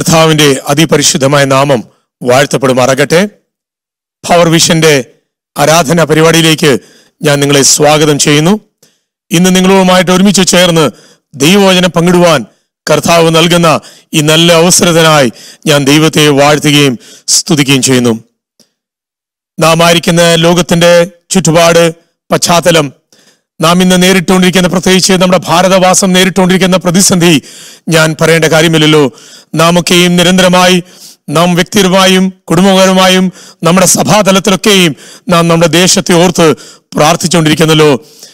കർത്താവിന്റെ അതിപരിശുദ്ധമായ നാമം വാഴ്ത്തപ്പെടുമാറാകട്ടെ പവർ വിഷന്റെ ആരാധന പരിപാടിയിലേക്ക് ഞാൻ നിങ്ങളെ സ്വാഗതം ചെയ്യുന്നു ഇന്ന് നിങ്ങളുമായിട്ട് ഒരുമിച്ച് ചേർന്ന് ദൈവവചനം പങ്കിടുവാൻ കർത്താവ് നൽകുന്ന ഈ നല്ല അവസരത്തിനായി ഞാൻ ദൈവത്തെ വാഴ്ത്തുകയും സ്തുതിക്കുകയും ചെയ്യുന്നു നാം ആയിരിക്കുന്ന ലോകത്തിന്റെ ചുറ്റുപാട് പശ്ചാത്തലം നാം ഇന്ന് നേരിട്ടുകൊണ്ടിരിക്കുന്ന പ്രത്യേകിച്ച് നമ്മുടെ ഭാരതവാസം നേരിട്ടുകൊണ്ടിരിക്കുന്ന പ്രതിസന്ധി ഞാൻ പറയേണ്ട കാര്യമില്ലല്ലോ നാമൊക്കെയും നിരന്തരമായി നാം വ്യക്തിപരമായും കുടുംബപരമായും നമ്മുടെ സഭാതലത്തിലൊക്കെയും നാം നമ്മുടെ ദേശത്തെ ഓർത്ത് പ്രാർത്ഥിച്ചുകൊണ്ടിരിക്കുന്നല്ലോ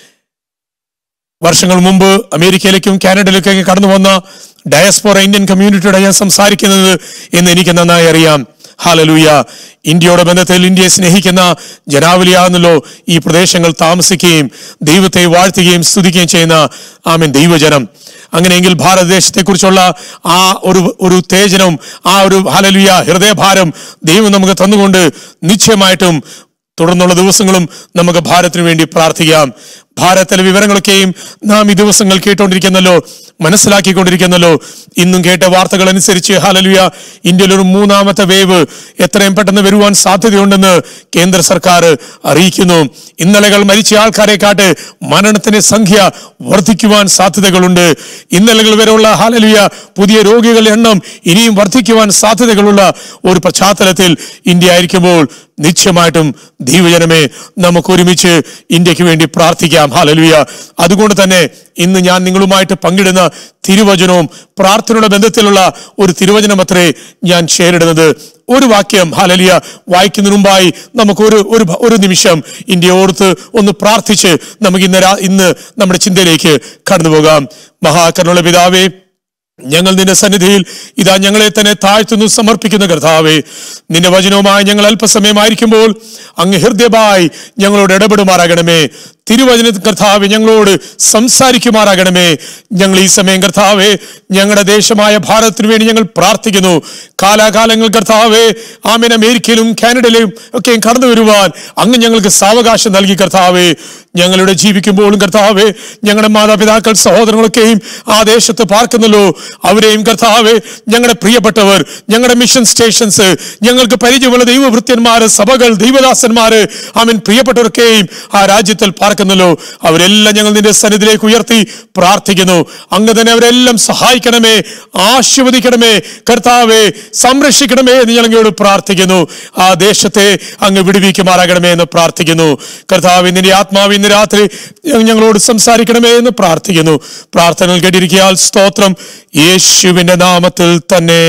വർഷങ്ങൾ മുമ്പ് അമേരിക്കയിലേക്കും കാനഡയിലേക്കും കടന്നു വന്ന ഡയസ്പോറ ഇന്ത്യൻ കമ്മ്യൂണിറ്റിയോടെ ഞാൻ സംസാരിക്കുന്നത് എന്ന് എനിക്ക് നന്നായി അറിയാം ഹാലലൂയ ഇന്ത്യയുടെ ബന്ധത്തിൽ ഇന്ത്യയെ സ്നേഹിക്കുന്ന ജനാവലിയാകുന്നല്ലോ ഈ പ്രദേശങ്ങൾ താമസിക്കുകയും ദൈവത്തെ വാഴ്ത്തുകയും സ്തുതിക്കുകയും ചെയ്യുന്ന ആമൻ ദൈവജനം അങ്ങനെയെങ്കിൽ ഭാരതദേശത്തെക്കുറിച്ചുള്ള ആ ഒരു ഒരു ഉത്തേജനവും ആ ഒരു ഹാലലുയ ഹൃദയഭാരം ദൈവം നമുക്ക് തന്നുകൊണ്ട് നിശ്ചയമായിട്ടും തുടർന്നുള്ള ദിവസങ്ങളും നമുക്ക് ഭാരതത്തിന് വേണ്ടി പ്രാർത്ഥിക്കാം ഭാരതത്തിലെ വിവരങ്ങളൊക്കെയും നാം ഈ ദിവസങ്ങൾ കേട്ടുകൊണ്ടിരിക്കുന്നല്ലോ മനസ്സിലാക്കിക്കൊണ്ടിരിക്കുന്നല്ലോ ഇന്നും കേട്ട വാർത്തകൾ അനുസരിച്ച് ഹാലലുയ ഇന്ത്യയിൽ ഒരു മൂന്നാമത്തെ വേവ് എത്രയും പെട്ടെന്ന് വരുവാൻ സാധ്യതയുണ്ടെന്ന് കേന്ദ്ര സർക്കാർ അറിയിക്കുന്നു ഇന്നലകൾ മരിച്ച ആൾക്കാരെ കാട്ട് മരണത്തിന്റെ സംഖ്യ വർദ്ധിക്കുവാൻ സാധ്യതകളുണ്ട് ഇന്നലകൾ വരെയുള്ള ഹാലലുയ പുതിയ രോഗികളുടെ എണ്ണം ഇനിയും വർദ്ധിക്കുവാൻ സാധ്യതകളുള്ള ഒരു പശ്ചാത്തലത്തിൽ ഇന്ത്യ ആയിരിക്കുമ്പോൾ നിശ്ചയമായിട്ടും ദൈവജനമേ നമുക്ക് ഒരുമിച്ച് ഇന്ത്യക്ക് വേണ്ടി പ്രാർത്ഥിക്കാം ഹാലലുയ അതുകൊണ്ട് തന്നെ ഇന്ന് ഞാൻ നിങ്ങളുമായിട്ട് പങ്കിടുന്ന തിരുവചനവും പ്രാർത്ഥനയുടെ ബന്ധത്തിലുള്ള ഒരു തിരുവചനം അത്രേ ഞാൻ ഷെയർ ഇടുന്നത് ഒരു വാക്യം ഹാലലിയ വായിക്കുന്നതിന് മുമ്പായി നമുക്ക് ഒരു ഒരു ഭ- ഒരു നിമിഷം ഇന്ത്യ ഓർത്ത് ഒന്ന് പ്രാർത്ഥിച്ച് നമുക്ക് ഇന്ന് രാ- ഇന്ന് നമ്മുടെ ചിന്തയിലേക്ക് കടന്നു പോകാം മഹാകരുണുള്ള പിതാവേ ഞങ്ങൾ നിന്റെ സന്നിധിയിൽ ഇതാ ഞങ്ങളെ തന്നെ താഴ്ത്തുന്നു സമർപ്പിക്കുന്ന കർത്താവേ നിന്റെ വചനവുമായി ഞങ്ങൾ അല്പസമയമായിരിക്കുമ്പോൾ അങ്ങ് ഹൃദയമായി ഞങ്ങളോട് ഇടപെടുമാറാകണമേ തിരുവചന കർത്താവെ ഞങ്ങളോട് സംസാരിക്കുമാറാകണമേ ഞങ്ങൾ ഈ സമയം കർത്താവെ ഞങ്ങളുടെ ദേശമായ ഭാരതത്തിന് വേണ്ടി ഞങ്ങൾ പ്രാർത്ഥിക്കുന്നു കാലാകാലങ്ങൾ കർത്താവെ ആമേൻ അമേരിക്കയിലും കാനഡയിലും ഒക്കെ കടന്നു വരുവാൻ അങ്ങ് ഞങ്ങൾക്ക് സാവകാശം നൽകി കർത്താവെ ഞങ്ങളുടെ ജീവിക്കുമ്പോഴും കർത്താവെ ഞങ്ങളുടെ മാതാപിതാക്കൾ സഹോദരങ്ങളൊക്കെയും ആ ദേശത്ത് പാർക്കുന്നല്ലോ അവരെയും കർത്താവെ ഞങ്ങളുടെ പ്രിയപ്പെട്ടവർ ഞങ്ങളുടെ മിഷൻ സ്റ്റേഷൻസ് ഞങ്ങൾക്ക് പരിചയമുള്ള ദൈവവൃത്യന്മാര് സഭകൾ ദൈവദാസന്മാര് അവൻ പ്രിയപ്പെട്ടവർക്കെയും ആ രാജ്യത്തിൽ പാർക്കുന്നല്ലോ അവരെല്ലാം ഞങ്ങൾ നിന്റെ സന്നിധിയിലേക്ക് ഉയർത്തി പ്രാർത്ഥിക്കുന്നു അങ്ങ് തന്നെ അവരെല്ലാം സഹായിക്കണമേ ആശീർവദിക്കണമേ കർത്താവെ സംരക്ഷിക്കണമേ എന്ന് ഞങ്ങളോട് പ്രാർത്ഥിക്കുന്നു ആ ദേശത്തെ അങ്ങ് വിടുവിക്കുമാറാകണമേ എന്ന് പ്രാർത്ഥിക്കുന്നു കർത്താവ് നിന്റെ ആത്മാവ് ഇന്ന് രാത്രി ഞങ്ങളോട് സംസാരിക്കണമേ എന്ന് പ്രാർത്ഥിക്കുന്നു പ്രാർത്ഥനകൾ കേട്ടിരിക്കിയാൽ സ്തോത്രം യേശുവിന്റെ നാമത്തിൽ തന്നെ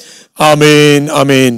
ആമേൻ ആമേൻ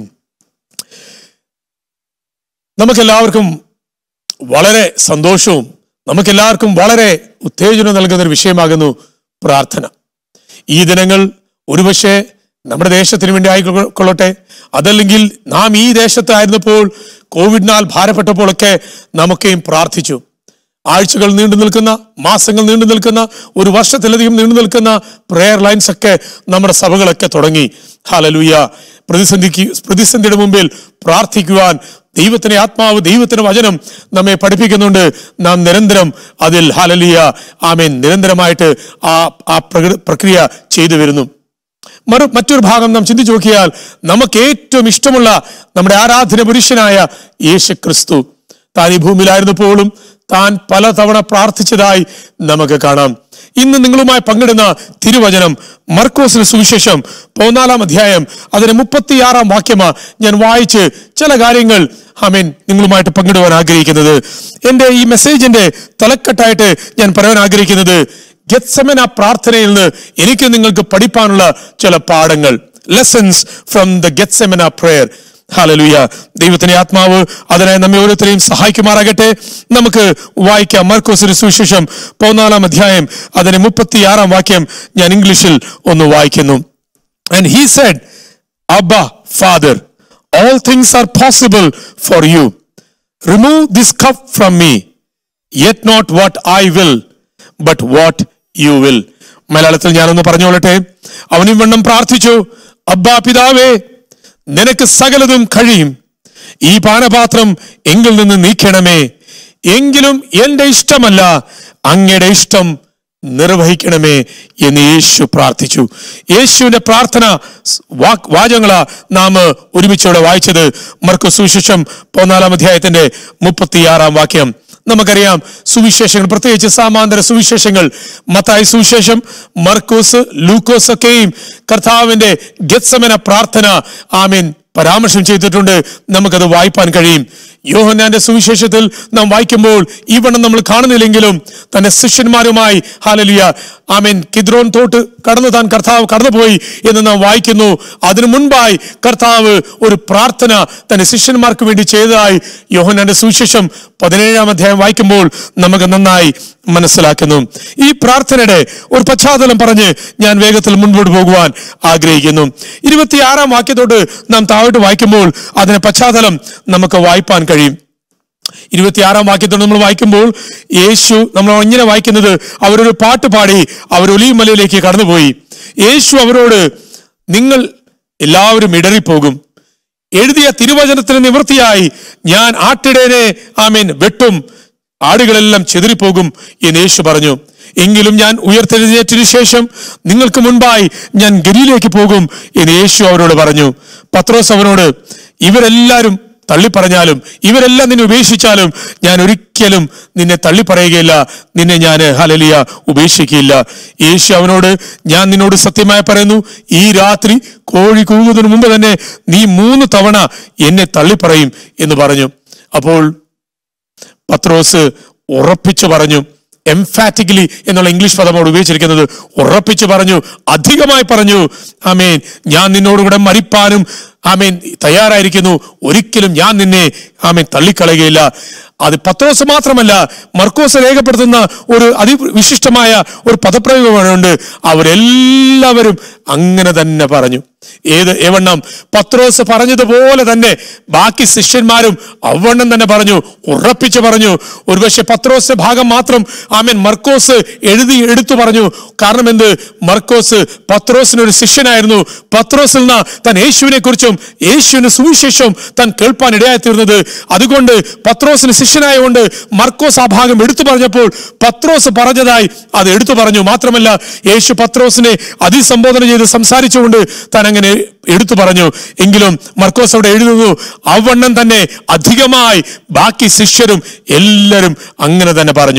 നമുക്കെല്ലാവർക്കും വളരെ സന്തോഷവും നമുക്കെല്ലാവർക്കും വളരെ ഉത്തേജനം നൽകുന്ന ഒരു വിഷയമാകുന്നു പ്രാർത്ഥന ഈ ദിനങ്ങൾ ഒരുപക്ഷെ നമ്മുടെ ദേശത്തിന് വേണ്ടി ആയിക്കൊള്ളട്ടെ അതല്ലെങ്കിൽ നാം ഈ ദേശത്തായിരുന്നപ്പോൾ കോവിഡിനാൽ ഭാരപ്പെട്ടപ്പോഴൊക്കെ നമുക്കെയും പ്രാർത്ഥിച്ചു ആഴ്ചകൾ നീണ്ടു നിൽക്കുന്ന മാസങ്ങൾ നീണ്ടു നിൽക്കുന്ന ഒരു വർഷത്തിലധികം നീണ്ടു നിൽക്കുന്ന പ്രെയർ ലൈൻസ് ഒക്കെ നമ്മുടെ സഭകളൊക്കെ തുടങ്ങി ഹാലലൂയ പ്രതിസന്ധിക്ക് പ്രതിസന്ധിയുടെ മുമ്പിൽ പ്രാർത്ഥിക്കുവാൻ ദൈവത്തിന്റെ ആത്മാവ് ദൈവത്തിന്റെ വചനം നമ്മെ പഠിപ്പിക്കുന്നുണ്ട് നാം നിരന്തരം അതിൽ ഹാലലിയ ആമേൻ നിരന്തരമായിട്ട് ആ ആ പ്രകൃ- പ്രക്രിയ ചെയ്തു വരുന്നു മറു മറ്റൊരു ഭാഗം നാം ചിന്തിച്ചു നോക്കിയാൽ നമുക്ക് ഏറ്റവും ഇഷ്ടമുള്ള നമ്മുടെ ആരാധന പുരുഷനായ യേശു ക്രിസ്തു താൻ ഈ ഭൂമിയിലായിരുന്നപ്പോഴും താൻ പലതവണ പ്രാർത്ഥിച്ചതായി നമുക്ക് കാണാം ഇന്ന് നിങ്ങളുമായി പങ്കിടുന്ന തിരുവചനം മർക്കോസിന് സുവിശേഷം പതിനാലാം അധ്യായം അതിന് മുപ്പത്തിയാറാം വാക്യമാ ഞാൻ വായിച്ച് ചില കാര്യങ്ങൾ ആമേൻ നിങ്ങളുമായിട്ട് പങ്കിടുവാൻ ആഗ്രഹിക്കുന്നത് എൻ്റെ ഈ മെസ്സേജിന്റെ തലക്കെട്ടായിട്ട് ഞാൻ പറയാൻ ആഗ്രഹിക്കുന്നത് ഗെത്സമന പ്രാർത്ഥനയിൽ നിന്ന് എനിക്ക് നിങ്ങൾക്ക് പഠിപ്പാനുള്ള ചില പാഠങ്ങൾ lessons from the Gethsemane prayer hallelujah ദൈവത്തിന്റെ ആത്മാവ് അതിനെ നമ്മെ ഓരോരുത്തരെയും സഹായിക്കുമാറാകട്ടെ നമുക്ക് വായിക്കാം മർക്കോസിന് സുവിശേഷം പതിനാലാം അധ്യായം അതിന് മുപ്പത്തിയാറാം വാക്യം ഞാൻ ഇംഗ്ലീഷിൽ ഒന്ന് വായിക്കുന്നു and he said Abba father all things are possible for you remove this cup from me yet not what I will but what you will മലയാളത്തിൽ ഞാനൊന്ന് പറഞ്ഞോളട്ടെ അവനും വണ്ണം പ്രാർത്ഥിച്ചു അബ്ബാ പിതാവേ നിനക്ക് സകലതും കഴിയും ഈ പാനപാത്രം എങ്കിൽ നിന്ന് നീക്കണമേ എങ്കിലും എന്റെ ഇഷ്ടമല്ല അങ്ങയുടെ ഇഷ്ടം നിർവഹിക്കണമേ എന്ന് യേശു പ്രാർത്ഥിച്ചു യേശുവിന്റെ പ്രാർത്ഥന സ് വാക് വാചകങ്ങളാ നാം ഒരുമിച്ചോടെ വായിച്ചത് മർക്കു സുവിശേഷം പതിനാലാം അധ്യായത്തിന്റെ മുപ്പത്തിയാറാം വാക്യം നമുക്കറിയാം സുവിശേഷങ്ങൾ പ്രത്യേകിച്ച് സാമാന്തര സുവിശേഷങ്ങൾ മത്തായി സുവിശേഷം മർക്കോസ് ലൂക്കോസ് ഒക്കെയും കർത്താവിന്റെ ഗത്സമന പ്രാർത്ഥന ആമീൻ പരാമർശം ചെയ്തിട്ടുണ്ട് നമുക്കത് വായിപ്പാൻ കഴിയും യോഹന്നാന്റെ സുവിശേഷത്തിൽ നാം വായിക്കുമ്പോൾ ഈ വണ്ണം നമ്മൾ കാണുന്നില്ലെങ്കിലും തന്റെ ശിഷ്യന്മാരുമായി ഹാലലിയ ആമീൻ കിദ്രോൻ തോട്ട് കടന്നു താൻ കർത്താവ് കടന്നുപോയി എന്ന് നാം വായിക്കുന്നു അതിനു മുൻപായി കർത്താവ് ഒരു പ്രാർത്ഥന തന്റെ ശിഷ്യന്മാർക്ക് വേണ്ടി ചെയ്തതായി യോഹന്നാന്റെ സുവിശേഷം പതിനേഴാം അധ്യായം വായിക്കുമ്പോൾ നമുക്ക് നന്നായി മനസ്സിലാക്കുന്നു ഈ പ്രാർത്ഥനയുടെ ഒരു പശ്ചാത്തലം പറഞ്ഞ് ഞാൻ വേഗത്തിൽ മുൻപോട്ട് പോകുവാൻ ആഗ്രഹിക്കുന്നു ഇരുപത്തിയാറാം വാക്യത്തോട്ട് നാം താഴോട്ട് വായിക്കുമ്പോൾ അതിന്റെ പശ്ചാത്തലം നമുക്ക് വായിപ്പാൻ കഴിയും ഇരുപത്തിയാറാം വാക്യത്തോട് നമ്മൾ വായിക്കുമ്പോൾ യേശു നമ്മൾ ഇങ്ങനെ വായിക്കുന്നത് അവരൊരു പാട്ട് പാടി അവർ ഒലിമലയിലേക്ക് കടന്നുപോയി യേശു അവരോട് നിങ്ങൾ എല്ലാവരും ഇടറിപ്പോകും എഴുതിയ തിരുവചനത്തിന് നിവൃത്തിയായി ഞാൻ ആട്ടിടേനെ ആമേൻ വെട്ടും ആടുകളെല്ലാം ചെതിറിപ്പോകും എന്ന് യേശു പറഞ്ഞു എങ്കിലും ഞാൻ ഉയർത്തെഴുന്നേറ്റിനു ശേഷം നിങ്ങൾക്ക് മുൻപായി ഞാൻ ഗരിയിലേക്ക് പോകും എന്ന് യേശു അവരോട് പറഞ്ഞു പത്രോസ് അവനോട് ഇവരെല്ലാവരും തള്ളിപ്പറഞ്ഞാലും ഇവരെല്ലാം നിന്നെ ഉപേക്ഷിച്ചാലും ഞാൻ ഒരിക്കലും നിന്നെ തള്ളിപ്പറയുകയില്ല നിന്നെ ഞാൻ ഹലലിയ ഉപേക്ഷിക്കുകയില്ല യേശു അവനോട് ഞാൻ നിന്നോട് സത്യമായി പറയുന്നു ഈ രാത്രി കോഴി കൂകുന്നതിന് മുമ്പ് തന്നെ നീ മൂന്ന് തവണ എന്നെ തള്ളിപ്പറയും എന്ന് പറഞ്ഞു അപ്പോൾ പത്രോസ് ഉറപ്പിച്ചു പറഞ്ഞു എംഫാറ്റിക്കലി എന്നുള്ള ഇംഗ്ലീഷ് പദമാണ് ഉപയോഗിച്ചിരിക്കുന്നത് ഉറപ്പിച്ചു പറഞ്ഞു അധികമായി പറഞ്ഞു ആമേൻ ഞാൻ നിന്നോടുകൂടെ മരിപ്പാനും ആമേൻ തയ്യാറായിരിക്കുന്നു ഒരിക്കലും ഞാൻ നിന്നെ ആമേൻ തള്ളിക്കളയുകയില്ല അത് പത്രോസ് മാത്രമല്ല മർക്കോസ് രേഖപ്പെടുത്തുന്ന ഒരു അതിവിശിഷ്ടമായ ഒരു പദപ്രയോഗമുണ്ട് അവരെല്ലാവരും അങ്ങനെ തന്നെ പറഞ്ഞു ഏത് എവണ്ണം പത്രോസ് പറഞ്ഞതുപോലെ തന്നെ ബാക്കി ശിഷ്യന്മാരും അവണ്ണം തന്നെ പറഞ്ഞു ഉറപ്പിച്ചു പറഞ്ഞു ഒരുപക്ഷെ പത്രോസ് ഭാഗം മാത്രം ആമേൻ മർക്കോസ് എഴുതി എടുത്തു പറഞ്ഞു കാരണം എന്ത് മർക്കോസ് പത്രോസിന് ഒരു ശിഷ്യനായിരുന്നു പത്രോസിൽ നിന്ന് താൻ യേശുവിനെ കുറിച്ചും യേശുവിന് സുവിശേഷവും താൻ കേൾപ്പാൻ ഇടയായിത്തീർന്നത് അതുകൊണ്ട് പത്രോസിന് ശിഷ്യനായതുകൊണ്ട് മർക്കോസ് ആ ഭാഗം എടുത്തു പറഞ്ഞപ്പോൾ പത്രോസ് പറഞ്ഞതായി അത് എടുത്തു പറഞ്ഞു മാത്രമല്ല യേശു പത്രോസിനെ അതിസംബോധന ചെയ്ത് സംസാരിച്ചുകൊണ്ട് താൻ അങ്ങനെ എടുത്തു പറഞ്ഞു എങ്കിലും മർക്കോസ് അവിടെ എഴുതുന്നു അവണ്ണം തന്നെ അധികമായി ബാക്കി ശിഷ്യരും എല്ലാവരും അങ്ങനെ തന്നെ പറഞ്ഞു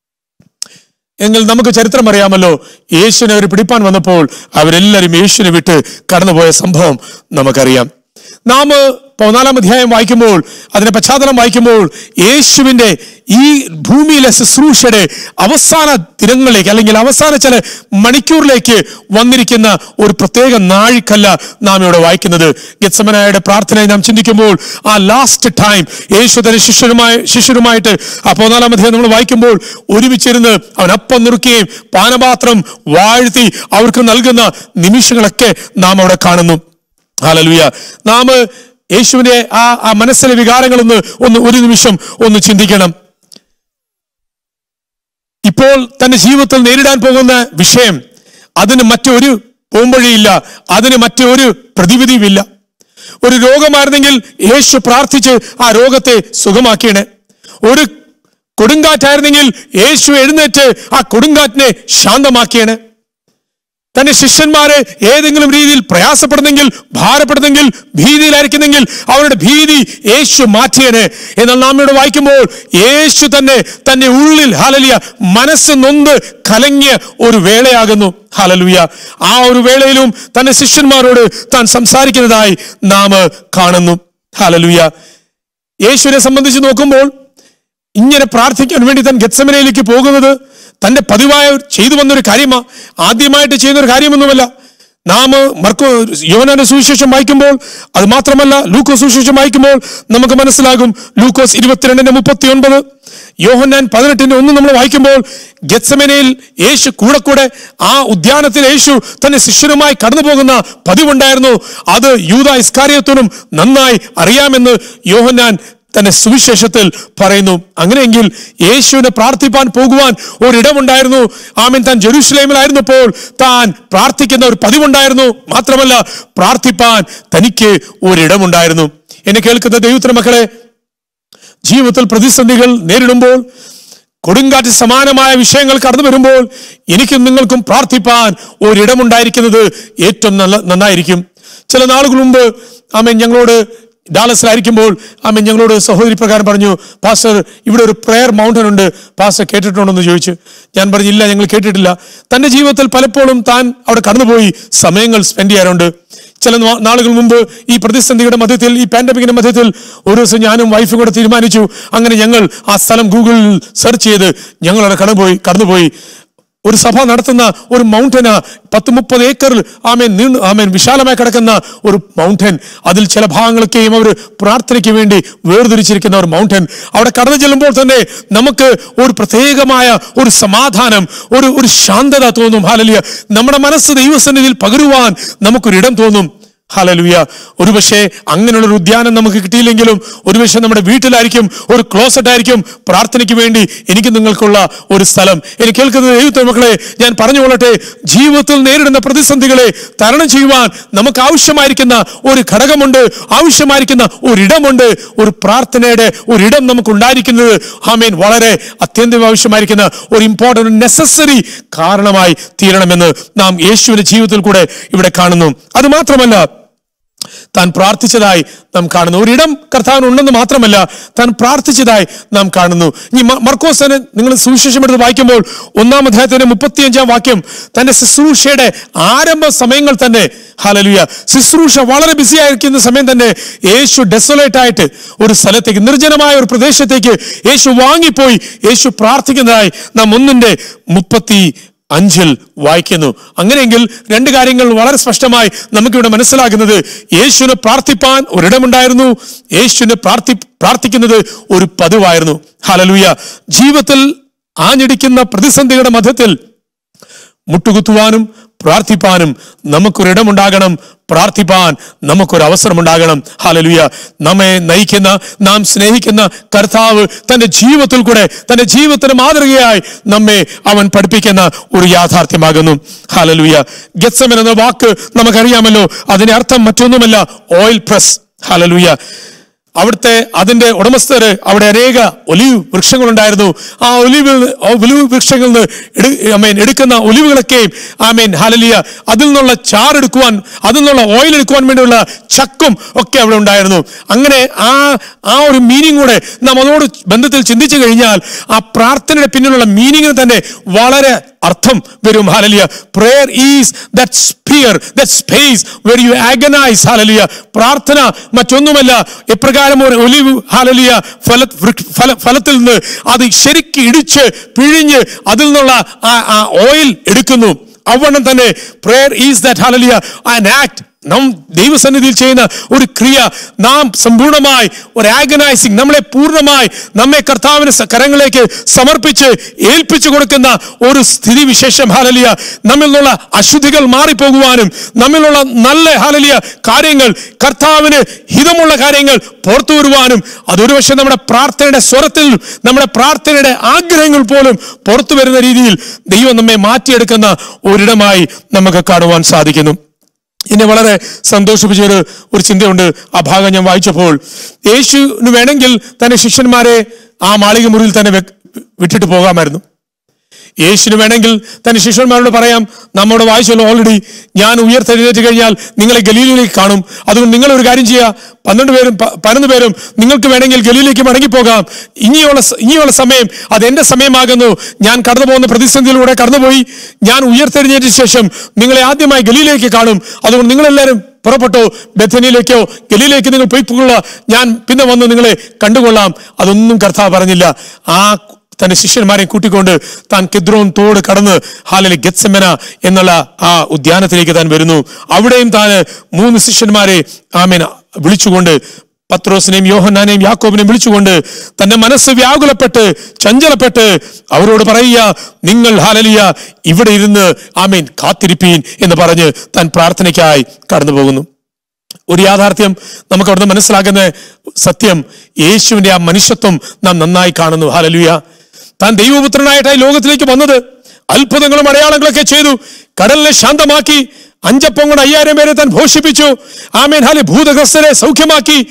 എങ്കിൽ നമുക്ക് ചരിത്രം അറിയാമല്ലോ യേശുവിനെ അവർ പിടിപ്പാൻ വന്നപ്പോൾ അവരെല്ലാവരും യേശുവിനെ വിട്ട് കടന്നുപോയ സംഭവം നമുക്കറിയാം നാം പതിനാലാം അധ്യായം വായിക്കുമ്പോൾ അതിന്റെ പശ്ചാത്തലം വായിക്കുമ്പോൾ യേശുവിന്റെ ഈ ഭൂമിയിലെ ശുശ്രൂഷയുടെ അവസാന ദിനങ്ങളിലേക്ക് അല്ലെങ്കിൽ അവസാന ചില മണിക്കൂറിലേക്ക് വന്നിരിക്കുന്ന ഒരു പ്രത്യേക നാഴിക്കല്ല നാം ഇവിടെ വായിക്കുന്നത് ഗത്സമനായുടെ പ്രാർത്ഥനയെ നാം ചിന്തിക്കുമ്പോൾ ആ ലാസ്റ്റ് ടൈം യേശു തന്റെ ശിഷ്യരുമായി ശിഷ്യരുമായിട്ട് ആ പതിനാലാം അധ്യായം നമ്മൾ വായിക്കുമ്പോൾ ഒരുമിച്ചിരുന്ന് അവൻ അപ്പം നുറുക്കുകയും പാനപാത്രം വാഴ്ത്തി അവർക്ക് നൽകുന്ന നിമിഷങ്ങളൊക്കെ നാം അവിടെ കാണുന്നു ഹാലലുയ നാം യേശുവിന്റെ ആ ആ മനസ്സിലെ വികാരങ്ങളൊന്ന് ഒന്ന് ഒരു നിമിഷം ഒന്ന് ചിന്തിക്കണം ഇപ്പോൾ തന്റെ ജീവിതത്തിൽ നേരിടാൻ പോകുന്ന വിഷയം അതിന് മറ്റൊരു പോംവഴിയില്ല അതിന് മറ്റൊരു പ്രതിവിധിയുമില്ല ഒരു രോഗമായിരുന്നെങ്കിൽ യേശു പ്രാർത്ഥിച്ച് ആ രോഗത്തെ സുഖമാക്കിയണേ ഒരു കൊടുങ്കാറ്റായിരുന്നെങ്കിൽ യേശു എഴുന്നേറ്റ് ആ കൊടുങ്കാറ്റിനെ ശാന്തമാക്കിയണേ തന്റെ ശിഷ്യന്മാരെ ഏതെങ്കിലും രീതിയിൽ പ്രയാസപ്പെടുന്നെങ്കിൽ ഭാരപ്പെടുന്നെങ്കിൽ ഭീതിയിലായിരിക്കുന്നെങ്കിൽ അവരുടെ ഭീതി യേശു മാറ്റിയനെ എന്നാൽ നാം ഇവിടെ വായിക്കുമ്പോൾ യേശു തന്നെ തന്റെ ഉള്ളിൽ ഹലലിയ മനസ്സ് നൊന്ത് കലങ്ങിയ ഒരു വേളയാകുന്നു ഹലലുയ ആ ഒരു വേളയിലും തന്റെ ശിഷ്യന്മാരോട് താൻ സംസാരിക്കുന്നതായി നാം കാണുന്നു ഹലലുയ യേശുവിനെ സംബന്ധിച്ച് നോക്കുമ്പോൾ ഇങ്ങനെ പ്രാർത്ഥിക്കാൻ വേണ്ടി താൻ ഗത്സമനയിലേക്ക് പോകുന്നത് തന്റെ പതിവായ ചെയ്തു വന്നൊരു കാര്യമാണ് ആദ്യമായിട്ട് ചെയ്യുന്ന ഒരു കാര്യമൊന്നുമല്ല നാം മർക്കോ യോനാന്റെ സുവിശേഷം വായിക്കുമ്പോൾ അത് മാത്രമല്ല ലൂക്കോസ് സുവിശേഷം വായിക്കുമ്പോൾ നമുക്ക് മനസ്സിലാകും ലൂക്കോസ് ഇരുപത്തിരണ്ടിന്റെ മുപ്പത്തി ഒൻപത് യോഹന്നാൻ പതിനെട്ടിന്റെ ഒന്ന് നമ്മൾ വായിക്കുമ്പോൾ ഗത്സമനയിൽ യേശു കൂടെ കൂടെ ആ ഉദ്യാനത്തിൽ യേശു തന്റെ ശിഷ്യനുമായി കടന്നു പോകുന്ന പതിവുണ്ടായിരുന്നു അത് യൂത ഇസ്കാരിയത്തിനും നന്നായി അറിയാമെന്ന് യോഹന്നാൻ തന്റെ സുവിശേഷത്തിൽ പറയുന്നു അങ്ങനെയെങ്കിൽ യേശുവിനെ പ്രാർത്ഥിപ്പാൻ പോകുവാൻ ഒരിടമുണ്ടായിരുന്നു ആമീൻ താൻ ജെറൂസലേമിലായിരുന്നപ്പോൾ താൻ പ്രാർത്ഥിക്കുന്ന ഒരു പതിവുണ്ടായിരുന്നു മാത്രമല്ല പ്രാർത്ഥിപ്പാൻ തനിക്ക് ഒരിടമുണ്ടായിരുന്നു എന്നെ കേൾക്കുന്ന ദൈവത്തിന് മക്കളെ ജീവിതത്തിൽ പ്രതിസന്ധികൾ നേരിടുമ്പോൾ കൊടുങ്കാറ്റ് സമാനമായ വിഷയങ്ങൾ കടന്നു വരുമ്പോൾ എനിക്കും നിങ്ങൾക്കും പ്രാർത്ഥിപ്പാൻ ഒരിടമുണ്ടായിരിക്കുന്നത് ഏറ്റവും നല്ല നന്നായിരിക്കും ചില നാളുകൾ മുമ്പ് ആമേൻ ഞങ്ങളോട് ഡാലസിലായിരിക്കുമ്പോൾ ആമേൻ ഞങ്ങളോട് സഹോദരി പ്രകാരം പറഞ്ഞു പാസ്റ്റർ ഇവിടെ ഒരു പ്രെയർ മൗണ്ടൻ ഉണ്ട് പാസ്റ്റർ കേട്ടിട്ടുണ്ടെന്ന് ചോദിച്ചു ഞാൻ പറഞ്ഞു ഇല്ല ഞങ്ങൾ കേട്ടിട്ടില്ല തന്റെ ജീവിതത്തിൽ പലപ്പോഴും താൻ അവിടെ കടന്നുപോയി സമയങ്ങൾ സ്പെൻഡ് ചെയ്യാറുണ്ട് ചില നാ- നാളുകൾ മുമ്പ് ഈ പ്രതിസന്ധിയുടെ മധ്യത്തിൽ ഈ പാൻഡമിക്കിന്റെ മധ്യത്തിൽ ഒരു ദിവസം ഞാനും വൈഫും കൂടെ തീരുമാനിച്ചു അങ്ങനെ ഞങ്ങൾ ആ സ്ഥലം ഗൂഗിളിൽ സെർച്ച് ചെയ്ത് ഞങ്ങൾ അവിടെ കടന്നുപോയി കടന്നുപോയി ഒരു സഭ നടത്തുന്ന ഒരു മൗണ്ടന് പത്ത് മുപ്പത് ഏക്കറിൽ ആമേൻ നീണ്ടു ആമേൻ വിശാലമായി കിടക്കുന്ന ഒരു മൗണ്ടൻ അതിൽ ചില ഭാഗങ്ങളൊക്കെയും അവർ പ്രാർത്ഥനയ്ക്ക് വേണ്ടി വേർതിരിച്ചിരിക്കുന്ന ഒരു മൗണ്ടൻ അവിടെ കടന്നു ചെല്ലുമ്പോൾ തന്നെ നമുക്ക് ഒരു പ്രത്യേകമായ ഒരു സമാധാനം ഒരു ഒരു ശാന്തത തോന്നും ഹാലലിയ നമ്മുടെ മനസ്സ് ദൈവസന്നിധിയിൽ പകരുവാൻ നമുക്കൊരിടം തോന്നും ഹലലുയ ഒരുപക്ഷെ അങ്ങനെയുള്ള ഒരു ഉദ്യാനം നമുക്ക് കിട്ടിയില്ലെങ്കിലും ഒരുപക്ഷെ നമ്മുടെ വീട്ടിലായിരിക്കും ഒരു ക്ലോസറ്റ് ആയിരിക്കും പ്രാർത്ഥനയ്ക്ക് വേണ്ടി എനിക്ക് നിങ്ങൾക്കുള്ള ഒരു സ്ഥലം എനിക്ക് കേൾക്കുന്ന ദൈവത്തെ മക്കളെ ഞാൻ പറഞ്ഞുകൊള്ളട്ടെ ജീവിതത്തിൽ നേരിടുന്ന പ്രതിസന്ധികളെ തരണം ചെയ്യുവാൻ നമുക്ക് ആവശ്യമായിരിക്കുന്ന ഒരു ഘടകമുണ്ട് ആവശ്യമായിരിക്കുന്ന ഒരിടമുണ്ട് ഒരു പ്രാർത്ഥനയുടെ ഒരിടം നമുക്ക് ഉണ്ടായിരിക്കുന്നത് ആമേൻ വളരെ അത്യന്തം ആവശ്യമായിരിക്കുന്ന ഒരു ഇമ്പോർട്ടൻ്റ് നെസസറി കാരണമായി തീരണമെന്ന് നാം യേശുവിന്റെ ജീവിതത്തിൽ കൂടെ ഇവിടെ കാണുന്നു അത് മാത്രമല്ല താൻ പ്രാർത്ഥിച്ചതായി നാം കാണുന്നു ഒരിടം കർത്താവിന് ഉണ്ടെന്ന് മാത്രമല്ല താൻ പ്രാർത്ഥിച്ചതായി നാം കാണുന്നു ഇനി മ- മർക്കോസിനെ നിങ്ങൾ സുവിശേഷം എടുത്ത് വായിക്കുമ്പോൾ ഒന്നാം അധ്യായത്തിന്റെ മുപ്പത്തിയഞ്ചാം വാക്യം തന്റെ ശുശ്രൂഷയുടെ ആരംഭ സമയങ്ങൾ തന്നെ ഹാലലുയ ശുശ്രൂഷ വളരെ ബിസി ആയിരിക്കുന്ന സമയം തന്നെ യേശു ഡെസോലേറ്റ് ആയിട്ട് ഒരു സ്ഥലത്തേക്ക് നിർജ്ജനമായ ഒരു പ്രദേശത്തേക്ക് യേശു വാങ്ങിപ്പോയി യേശു പ്രാർത്ഥിക്കുന്നതായി നാം ഒന്നിന്റെ മുപ്പത്തി അഞ്ചിൽ വായിക്കുന്നു അങ്ങനെയെങ്കിൽ രണ്ട് കാര്യങ്ങൾ വളരെ സ്പഷ്ടമായി നമുക്കിവിടെ മനസ്സിലാകുന്നത് യേശുവിനെ പ്രാർത്ഥിപ്പാൻ ഒരിടമുണ്ടായിരുന്നു യേശുവിനെ പ്രാർത്ഥി പ്രാർത്ഥിക്കുന്നത് ഒരു പതിവായിരുന്നു ഹലലൂയ ജീവിതത്തിൽ ആഞ്ഞടിക്കുന്ന പ്രതിസന്ധികളുടെ മധ്യത്തിൽ മുട്ടുകുത്തുവാനും പ്രാർത്ഥിപ്പാനും നമുക്കൊരിടമുണ്ടാകണം പ്രാർത്ഥിപ്പാൻ നമുക്കൊരു അവസരമുണ്ടാകണം ഹാലലുയ നമ്മെ നയിക്കുന്ന നാം സ്നേഹിക്കുന്ന കർത്താവ് തന്റെ ജീവിതത്തിൽ കൂടെ തന്റെ ജീവിതത്തിന് മാതൃകയായി നമ്മെ അവൻ പഠിപ്പിക്കുന്ന ഒരു യാഥാർത്ഥ്യമാകുന്നു ഹാലലുയ ഗെത്സമൻ എന്ന വാക്ക് നമുക്കറിയാമല്ലോ അതിന്റെ അർത്ഥം മറ്റൊന്നുമല്ല ഓയിൽ പ്രസ് ഹാലലുയ അവിടുത്തെ അതിന്റെ ഉടമസ്ഥര് അവിടെ അനേക ഒലിവ് വൃക്ഷങ്ങളുണ്ടായിരുന്നു ആ ഒലിവ് ഒലിവ് വൃക്ഷങ്ങളിൽ നിന്ന് എടു- ആമേൻ എടുക്കുന്ന ഒലിവുകളൊക്കെയും ആമേൻ ഹാലലിയ അതിൽ നിന്നുള്ള ചാറെടുക്കുവാൻ അതിൽ നിന്നുള്ള ഓയിൽ എടുക്കുവാൻ വേണ്ടിയുള്ള ചക്കും ഒക്കെ അവിടെ ഉണ്ടായിരുന്നു അങ്ങനെ ആ ആ ഒരു മീനിങ് കൂടെ നാം അതോട് ബന്ധത്തിൽ ചിന്തിച്ചു കഴിഞ്ഞാൽ ആ പ്രാർത്ഥനയുടെ പിന്നിലുള്ള മീനിങ്ങിന് തന്നെ വളരെ അർത്ഥം വരും hallelujah prayer is that sphere that space where you agonise hallelujah പ്രാർത്ഥന മറ്റൊന്നുമല്ല എപ്രകാരം ഒരു ഒലിവ് ഹാലലിയ ഫല വൃക്ഷ- ഫല ഫലത്തിൽ നിന്ന് അത് ശരിക്ക് ഇടിച്ച് പിഴിഞ്ഞ് അതിൽ നിന്നുള്ള ആ ആ ഓയിൽ എടുക്കുന്നു അവണ്ണം തന്നെ prayer is that hallelujah an act നാം ദൈവസന്നിധിയിൽ ചെയ്യുന്ന ഒരു ക്രിയ നാം സമ്പൂർണ്ണമായി ഒരു ആഗനൈസിങ് നമ്മളെ പൂർണ്ണമായി നമ്മെ കർത്താവിന് സ- കരങ്ങളിലേക്ക് സമർപ്പിച്ച് ഏൽപ്പിച്ചു കൊടുക്കുന്ന ഒരു സ്ഥിതി വിശേഷം ഹാലലിയ നമ്മിൽ നിന്നുള്ള അശുദ്ധികൾ മാറിപ്പോകുവാനും നമ്മിലുള്ള നല്ല ഹാലലിയ കാര്യങ്ങൾ കർത്താവിന് ഹിതമുള്ള കാര്യങ്ങൾ പുറത്തു വരുവാനും അതൊരു പക്ഷേ നമ്മുടെ പ്രാർത്ഥനയുടെ സ്വരത്തിൽ നമ്മുടെ പ്രാർത്ഥനയുടെ ആഗ്രഹങ്ങൾ പോലും പുറത്തു വരുന്ന രീതിയിൽ ദൈവം നമ്മെ മാറ്റിയെടുക്കുന്ന ഒരിടമായി നമുക്ക് കാണുവാൻ സാധിക്കുന്നു എന്നെ വളരെ സന്തോഷിപ്പിച്ച ഒരു ഒരു ചിന്തയുണ്ട് ആ ഭാഗം ഞാൻ വായിച്ചപ്പോൾ യേശുവിന് വേണമെങ്കിൽ തന്റെ ശിഷ്യന്മാരെ ആ മാളിക മുറിയിൽ തന്നെ വെ- വിട്ടിട്ട് പോകാമായിരുന്നു യേശുവിന് വേണമെങ്കിൽ തന്റെ ശിഷ്യന്മാരോട് പറയാം നമ്മോട് വായിച്ചല്ലോ ഓൾറെഡി ഞാൻ ഉയർത്തെഴുന്നേറ്റ് കഴിഞ്ഞാൽ നിങ്ങളെ ഗലീലിലേക്ക് കാണും അതുകൊണ്ട് നിങ്ങൾ ഒരു കാര്യം ചെയ്യുക പന്ത്രണ്ട് പേരും പ- പതിനൊന്ന് പേരും നിങ്ങൾക്ക് വേണമെങ്കിൽ ഗലീലേക്ക് മടങ്ങിപ്പോകാം ഇനിയുള്ള സ- ഇനിയുള്ള സമയം അത് എന്റെ സമയമാകുന്നു ഞാൻ കടന്നു പോകുന്ന പ്രതിസന്ധിയിലൂടെ കടന്നുപോയി ഞാൻ ഉയർത്തെഴുന്നേറ്റ ശേഷം നിങ്ങളെ ആദ്യമായി ഗലീലേക്ക് കാണും അതുകൊണ്ട് നിങ്ങളെല്ലാവരും പുറപ്പെട്ടോ ബethനിയിലേക്കോ ഗലീലേക്ക് നിങ്ങൾ പോയി പോകുക ഞാൻ പിന്നെ വന്ന് നിങ്ങളെ കണ്ടുകൊള്ളാം അതൊന്നും കർത്താവ് പറഞ്ഞില്ല ആ തന്റെ ശിഷ്യന്മാരെ കൂട്ടിക്കൊണ്ട് താൻ കിദ്രോൻ തോട് കടന്ന് ഹാലിലെ ഗെത്സെമന എന്നുള്ള ആ ഉദ്യാനത്തിലേക്ക് താൻ വരുന്നു അവിടെയും താൻ മൂന്ന് ശിഷ്യന്മാരെ ആമേന വിളിച്ചുകൊണ്ട് പത്രോസിനെയും യോഹന്നാനെയും യാക്കോബിനെയും വിളിച്ചുകൊണ്ട് തന്റെ മനസ്സ് വ്യാകുലപ്പെട്ട് ചഞ്ചലപ്പെട്ട് അവരോട് പറയുക നിങ്ങൾ ഹാലലിയ ഇവിടെ ഇരുന്ന് ആമേൻ കാത്തിരിപ്പീൻ എന്ന് പറഞ്ഞ് താൻ പ്രാർത്ഥനയ്ക്കായി കടന്നു പോകുന്നു ഒരു യാഥാർത്ഥ്യം നമുക്ക് അവിടുന്ന് മനസ്സിലാക്കുന്ന സത്യം യേശുവിന്റെ ആ മനുഷ്യത്വം നാം നന്നായി കാണുന്നു ഹാലലുയ താൻ ദൈവപുത്രനായിട്ടായി ലോകത്തിലേക്ക് വന്നത് അത്ഭുതങ്ങളും അടയാളങ്ങളൊക്കെ ചെയ്തു കടലിനെ ശാന്തമാക്കി അഞ്ചപ്പം കൊണ്ട് അയ്യായിരം പേരെ താൻ പോഷിപ്പിച്ചു ആമേൻ ഹാലി ഭൂതഗ്രസ്തരെ സൗഖ്യമാക്കി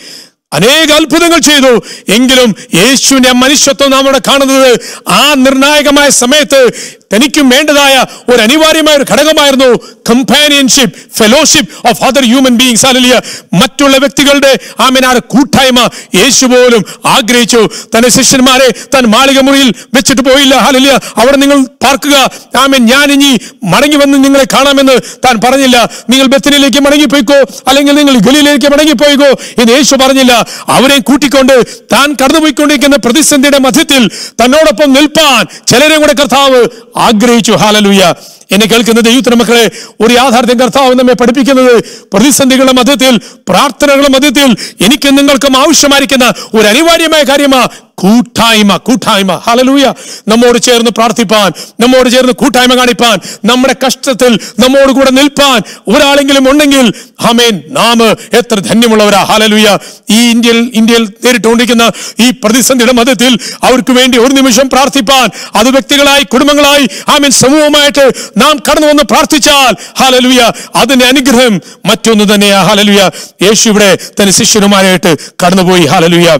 അനേക അത്ഭുതങ്ങൾ ചെയ്തു എങ്കിലും യേശുവിന്റെ മനുഷ്യത്വം നാം ഇവിടെ കാണുന്നത് ആ നിർണായകമായ സമയത്ത് തനിക്കും വേണ്ടതായ ഒരു അനിവാര്യമായ ഒരു ഘടകമായിരുന്നു companionship fellowship of other human beings hallelujah മറ്റുള്ള വ്യക്തികളുടെ ആമിനാർ കൂട്ടായ്മ യേശു പോലും ആഗ്രഹിച്ചു തന്റെ ശിഷ്യന്മാരെ താൻ മാളിക മുറിയിൽ വെച്ചിട്ട് പോയില്ല ഹാലലിയ അവിടെ നിങ്ങൾ പാർക്കുക ആമൻ ഞാൻ ഇനി മടങ്ങി വന്ന് നിങ്ങളെ കാണാമെന്ന് താൻ പറഞ്ഞില്ല നിങ്ങൾ ബത്തിനിലേക്ക് മടങ്ങിപ്പോയിക്കോ അല്ലെങ്കിൽ നിങ്ങൾ ഗലിയിലേക്ക് മടങ്ങിപ്പോയിക്കോ എന്ന് യേശു പറഞ്ഞില്ല അവരെ കൂട്ടിക്കൊണ്ട് താൻ കടന്നുപോയിക്കൊണ്ടിരിക്കുന്ന പ്രതിസന്ധിയുടെ മധ്യത്തിൽ തന്നോടൊപ്പം നിൽപ്പാൻ ചിലരെ കൂടെ കർത്താവ് ആഗ്രഹിച്ചു ഹാലലുയ എന്നെ കേൾക്കുന്ന ദൈവത്തിന് മക്കളെ ഒരു യാഥാർത്ഥ്യം കർത്താവ് നമ്മെ പഠിപ്പിക്കുന്നത് പ്രതിസന്ധികളുടെ മധ്യത്തിൽ പ്രാർത്ഥനകളുടെ മധ്യത്തിൽ എനിക്കും നിങ്ങൾക്കും ആവശ്യമായിരിക്കുന്ന ഒരു അനിവാര്യമായ കാര്യമാ കൂട്ടായ്മ കൂട്ടായ്മ ഹലലൂയ നമ്മോട് ചേർന്ന് പ്രാർത്ഥിപ്പാൻ നമ്മോട് ചേർന്ന് കൂട്ടായ്മ കാണിപ്പാൻ നമ്മുടെ കഷ്ടത്തിൽ നമ്മോട് കൂടെ നിൽപ്പാൻ ഒരാളെങ്കിലും ഉണ്ടെങ്കിൽ ഹമേൻ നാം എത്ര ധന്യമുള്ളവരാ ഹലലൂയ ഈ ഇന്ത്യയിൽ ഇന്ത്യയിൽ നേരിട്ടുകൊണ്ടിരിക്കുന്ന ഈ പ്രതിസന്ധിയുടെ മധ്യത്തിൽ അവർക്ക് വേണ്ടി ഒരു നിമിഷം പ്രാർത്ഥിപ്പാൻ അത് വ്യക്തികളായി കുടുംബങ്ങളായി ആമീൻ സമൂഹമായിട്ട് നാം കടന്നു വന്ന് പ്രാർത്ഥിച്ചാൽ ഹാലലുയ അതിന്റെ അനുഗ്രഹം മറ്റൊന്ന് തന്നെയാ ഹാലലുയ യേശു ഇവിടെ തന്റെ ശിഷ്യനുമാരായിട്ട് കടന്നുപോയി ഹാലലുയ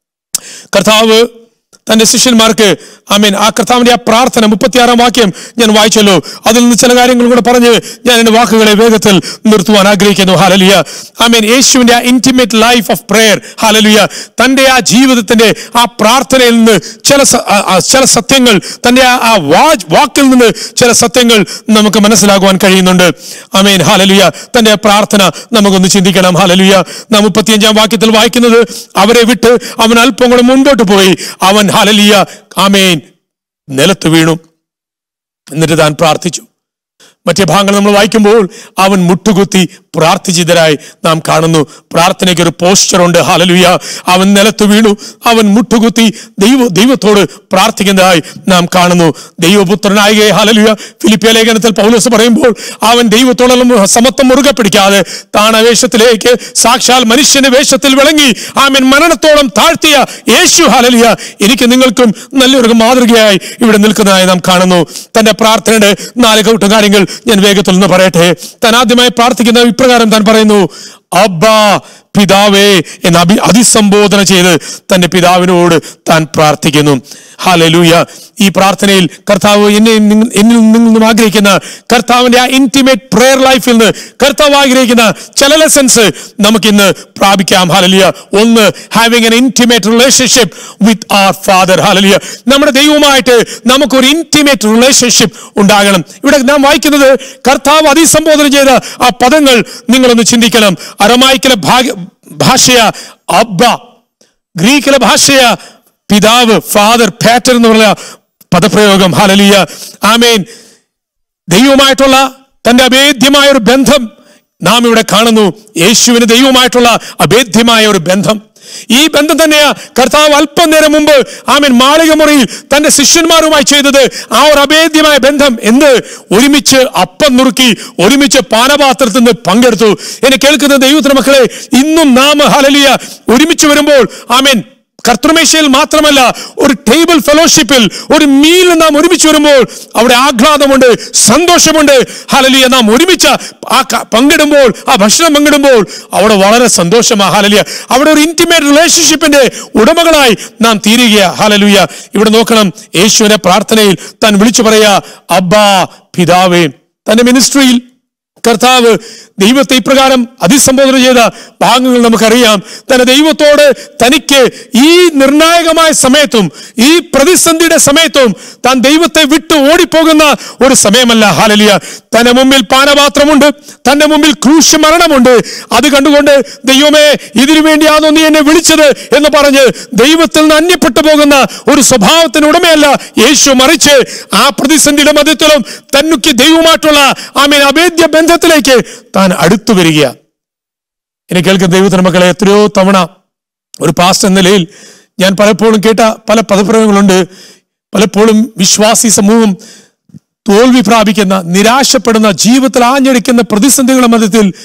കർത്താവ് തന്റെ ശിഷ്യന്മാർക്ക് ആമീൻ ആ കർത്താവിന്റെ ആ പ്രാർത്ഥന മുപ്പത്തിയാറാം വാക്യം ഞാൻ വായിച്ചല്ലോ അതിൽ നിന്ന് ചില കാര്യങ്ങൾ കൂടെ പറഞ്ഞ് ഞാൻ എന്റെ വാക്കുകളെ വേഗത്തിൽ നിർത്തുവാൻ ആഗ്രഹിക്കുന്നു ഹാലലിയ ആമീൻ യേശുവിന്റെ ആ ഇന്റിമേറ്റ് ലൈഫ് ഓഫ് പ്രെയർ ഹാലലിയ തന്റെ ആ ജീവിതത്തിന്റെ ആ പ്രാർത്ഥനയിൽ നിന്ന് ചില സ- ആ- ആ ചില സത്യങ്ങൾ തന്റെ ആ- ആ വാ- വാക്കിൽ നിന്ന് ചില സത്യങ്ങൾ നമുക്ക് മനസ്സിലാകുവാൻ കഴിയുന്നുണ്ട് ആമീൻ ഹാലലിയ തന്റെ ആ പ്രാർത്ഥന നമുക്കൊന്ന് ചിന്തിക്കണം ഹാലലിയ നാം മുപ്പത്തിയഞ്ചാം വാക്യത്തിൽ വായിക്കുന്നത് അവരെ വിട്ട് അവൻ അല്പം കൂടെ മുൻപോട്ട് പോയി അവൻ ഹാലലിയ ആമേൻ നിലത്ത് വീണു എന്നിട്ട് താൻ പ്രാർത്ഥിച്ചു മറ്റേ ഭാഗങ്ങൾ നമ്മൾ വായിക്കുമ്പോൾ അവൻ മുട്ടുകുത്തി പ്രാർത്ഥിച്ചിതരായി നാം കാണുന്നു പ്രാർത്ഥനയ്ക്ക് ഒരു പോസ്റ്റർ ഉണ്ട് ഹാലലുയ അവൻ നിലത്ത് വീണു അവൻ മുട്ടുകുത്തി ദൈവ ദൈവത്തോട് പ്രാർത്ഥിക്കുന്നതായി നാം കാണുന്നു ദൈവപുത്രനായ ഹാലലുയ ഫിലിപ്പിയ ലേഖനത്തിൽ പൗലോസ് പറയുമ്പോൾ അവൻ ദൈവത്തോടുള്ള സമത്വം മുറുകെ പിടിക്കാതെ താണവേഷത്തിലേക്ക് സാക്ഷാൽ മനുഷ്യന്റെ വേഷത്തിൽ വിളങ്ങി ആമൻ മരണത്തോളം താഴ്ത്തിയ യേശു ഹാലലിയ എനിക്ക് നിങ്ങൾക്കും നല്ലൊരു മാതൃകയായി ഇവിടെ നിൽക്കുന്നതായി നാം കാണുന്നു തന്റെ പ്രാർത്ഥനയുടെ നാല് കൂട്ടം കാര്യങ്ങൾ ഞാൻ വേഗത്തിൽ നിന്ന് പറയട്ടെ താൻ ആദ്യമായി പ്രാർത്ഥിക്കുന്ന ഇപ്രകാരം താൻ പറയുന്നു അബ്ബാ പിതാവേ എന്ന് അഭി അതിസംബോധന ചെയ്ത് തന്റെ പിതാവിനോട് താൻ പ്രാർത്ഥിക്കുന്നു ഹാലലൂയ ഈ പ്രാർത്ഥനയിൽ കർത്താവ് എന്നെ നിങ്ങ- എന്നിൽ നിന്നും ആഗ്രഹിക്കുന്ന കർത്താവിന്റെ ആ ഇന്റിമേറ്റ് പ്രെയർ ലൈഫിൽ നിന്ന് കർത്താവ് ആഗ്രഹിക്കുന്ന ചില ലെസൺസ് നമുക്കിന്ന് പ്രാപിക്കാം ഹാലലിയ ഒന്ന് having an intimate relationship with our father hallelujah നമ്മുടെ ദൈവവുമായിട്ട് നമുക്കൊരു ഇന്റിമേറ്റ് റിലേഷൻഷിപ്പ് ഉണ്ടാകണം ഇവിടെ നാം വായിക്കുന്നത് കർത്താവ് അതിസംബോധന ചെയ്ത ആ പദങ്ങൾ നിങ്ങളൊന്ന് ചിന്തിക്കണം അരമായിക്കിലെ ഭാഗ്യ ഭാഷയ അബ്ബ ഗ്രീക്കിലെ ഭാഷയ പിതാവ് ഫാദർ പാറ്റർ എന്ന് പറഞ്ഞ പദപ്രയോഗം ഹാലലിയ ആമേൻ ദൈവമായിട്ടുള്ള തന്റെ അഭേദ്യമായ ഒരു ബന്ധം നാം ഇവിടെ കാണുന്നു യേശുവിന് ദൈവമായിട്ടുള്ള അഭേദ്യമായ ഒരു ബന്ധം ഈ ബന്ധം തന്നെയാ കർത്താവ് അല്പം നേരം മുമ്പ് ആമൻ മാളിക മുറിയിൽ തന്റെ ശിഷ്യന്മാരുമായി ചെയ്തത് ആ ഒരു അഭേദ്യമായ ബന്ധം എന്ത് ഒരുമിച്ച് അപ്പം നുറുക്കി ഒരുമിച്ച് പാനപാത്രത്തിൽ നിന്ന് പങ്കെടുത്തു എന്നെ കേൾക്കുന്ന ദൈവത്തിന് മക്കളെ ഇന്നും നാം ഹലലിയ ഒരുമിച്ച് വരുമ്പോൾ ആമേൻ കർത്തൃമേശയിൽ മാത്രമല്ല ഒരു ടേബിൾ ഫെലോഷിപ്പിൽ ഒരു മീൽ നാം ഒരുമിച്ച് വരുമ്പോൾ അവിടെ ആഹ്ലാദമുണ്ട് സന്തോഷമുണ്ട് ഹലലിയ നാം ഒരുമിച്ച് ആ ക- പങ്കിടുമ്പോൾ ആ ഭക്ഷണം പങ്കിടുമ്പോൾ അവിടെ വളരെ സന്തോഷമാ ഹലലിയ അവിടെ ഒരു ഇന്റിമേറ്റ് റിലേഷൻഷിപ്പിന്റെ ഉടമകളായി നാം തീരുകയാ ഹലലുയ ഇവിടെ നോക്കണം യേശുവിനെ പ്രാർത്ഥനയിൽ താൻ വിളിച്ചു പറയാ അബ്ബാ പിതാവേ തന്റെ മിനിസ്ട്രിയിൽ കർത്താവ് ദൈവത്തെ ഇപ്രകാരം അതിസംബോധന ചെയ്ത ഭാഗങ്ങൾ നമുക്കറിയാം തന്റെ ദൈവത്തോട് തനിക്ക് ഈ നിർണായകമായ സമയത്തും ഈ പ്രതിസന്ധിയുടെ സമയത്തും താൻ ദൈവത്തെ വിട്ട് ഓടിപ്പോകുന്ന ഒരു സമയമല്ല ഹാലലിയ തന്റെ മുമ്പിൽ പാനപാത്രമുണ്ട് തന്റെ മുമ്പിൽ ക്രൂശ് മരണമുണ്ട് അത് കണ്ടുകൊണ്ട് ദൈവമേ ഇതിനു വേണ്ടിയാണോ നീ എന്നെ വിളിച്ചത് എന്ന് പറഞ്ഞ് ദൈവത്തിൽ നിന്ന് അന്യപ്പെട്ടു പോകുന്ന ഒരു സ്വഭാവത്തിന് ഉടമയല്ല യേശു മറിച്ച് ആ പ്രതിസന്ധിയുടെ മധ്യത്തിലും തന്നുക്ക് ദൈവമായിട്ടുള്ള ആമേൻ അഭേദ്യ ബന്ധത്തിലേക്ക് താൻ അടുത്തു വരിക എന്നെ കേൾക്കുന്ന ദൈവത്തിന് മക്കളെ എത്രയോ തവണ ഒരു പാസ്റ്റ് എന്ന നിലയിൽ ഞാൻ പലപ്പോഴും കേട്ട പല പദപ്രയോഗങ്ങളുണ്ട് പലപ്പോഴും വിശ്വാസി സമൂഹം തോൽവി പ്രാപിക്കുന്ന നിരാശപ്പെടുന്ന ജീവിതത്തിൽ ആഞ്ഞടിക്കുന്ന പ്രതിസന്ധികളുടെ മധ്യത്തിൽ